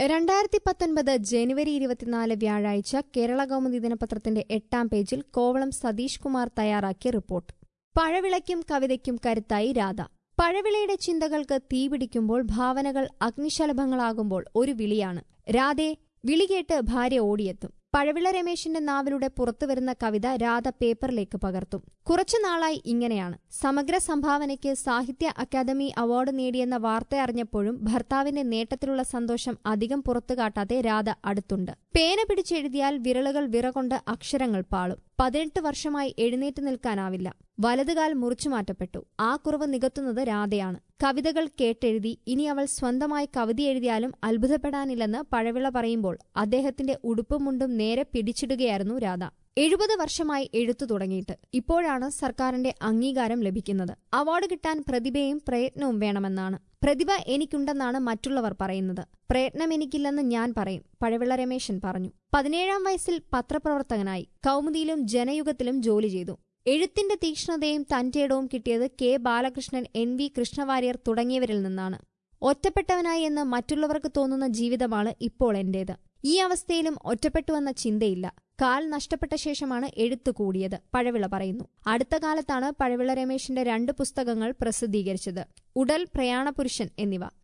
രണ്ടായിരത്തി പത്തൊൻപത് ജനുവരി ഇരുപത്തിനാല് വ്യാഴാഴ്ച കേരള കൗമുദി ദിനപത്രത്തിന്റെ എട്ടാം പേജിൽ കോവളം സതീഷ് കുമാർ തയ്യാറാക്കിയ റിപ്പോർട്ട് പഴവിളയ്ക്കും കവിതയ്ക്കും കരുത്തായി രാധ പഴവിളയുടെ ചിന്തകൾക്ക് തീപിടിക്കുമ്പോൾ ഭാവനകൾ അഗ്നിശലഭങ്ങളാകുമ്പോൾ ഒരു വിളിയാണ് രാധേ വിളി കേട്ട് ഭാര്യ ഓടിയെത്തും പഴവിള രമേശിന്റെ നാവിലൂടെ പുറത്തുവരുന്ന കവിത രാധ പേപ്പറിലേക്ക് പകർത്തും കുറച്ചുനാളായി ഇങ്ങനെയാണ് സമഗ്ര സംഭാവനയ്ക്ക് സാഹിത്യ അക്കാദമി അവാർഡ് നേടിയെന്ന വാർത്ത അറിഞ്ഞപ്പോഴും ഭർത്താവിന്റെ നേട്ടത്തിലുള്ള സന്തോഷം അധികം പുറത്തുകാട്ടാതെ രാധ അടുത്തുണ്ട് പേന പിടിച്ചെഴുതിയാൽ വിരലുകൾ വിറകൊണ്ട് അക്ഷരങ്ങൾ പാളും പതിനെട്ട് വർഷമായി എഴുന്നേറ്റ് നിൽക്കാനാവില്ല വലതുകാൽ മുറിച്ചു മാറ്റപ്പെട്ടു ആ കുറവ് നികത്തുന്നത് രാധയാണ് കവിതകൾ കേട്ടെഴുതി ഇനി അവൾ സ്വന്തമായി കവിത എഴുതിയാലും അത്ഭുതപ്പെടാനില്ലെന്ന് പഴവിള പറയുമ്പോൾ അദ്ദേഹത്തിന്റെ ഉടുപ്പുമുണ്ടും നേരെ പിടിച്ചിടുകയായിരുന്നു രാധ എഴുപത് വർഷമായി എഴുത്തു തുടങ്ങിയിട്ട് ഇപ്പോഴാണ് സർക്കാരിന്റെ അംഗീകാരം ലഭിക്കുന്നത് അവാർഡ് കിട്ടാൻ പ്രതിഭയും പ്രയത്നവും വേണമെന്നാണ് പ്രതിഭ എനിക്കുണ്ടെന്നാണ് മറ്റുള്ളവർ പറയുന്നത് പ്രയത്നം എനിക്കില്ലെന്ന് ഞാൻ പറയും പഴവിള രമേശൻ പറഞ്ഞു പതിനേഴാം വയസ്സിൽ പത്രപ്രവർത്തകനായി കൗമുദിയിലും ജനയുഗത്തിലും ജോലി ചെയ്തു എഴുത്തിന്റെ തീക്ഷ്ണതയും തന്റേടവും കിട്ടിയത് K Balakrishnan N V Krishnavariyar തുടങ്ങിയവരിൽ നിന്നാണ് ഒറ്റപ്പെട്ടവനായി എന്ന് മറ്റുള്ളവർക്ക് തോന്നുന്ന ജീവിതമാണ് ഇപ്പോൾ എന്റേത് ഈ അവസ്ഥയിലും ഒറ്റപ്പെട്ടുവെന്ന ചിന്തയില്ല കാൽ നഷ്ടപ്പെട്ട ശേഷമാണ് എഴുത്തു കൂടിയത് പഴവിള പറയുന്നു അടുത്ത കാലത്താണ് പഴവിള രമേശിന്റെ രണ്ട് പുസ്തകങ്ങൾ പ്രസിദ്ധീകരിച്ചത് ഉടൽ പ്രയാണപുരുഷൻ എന്നിവ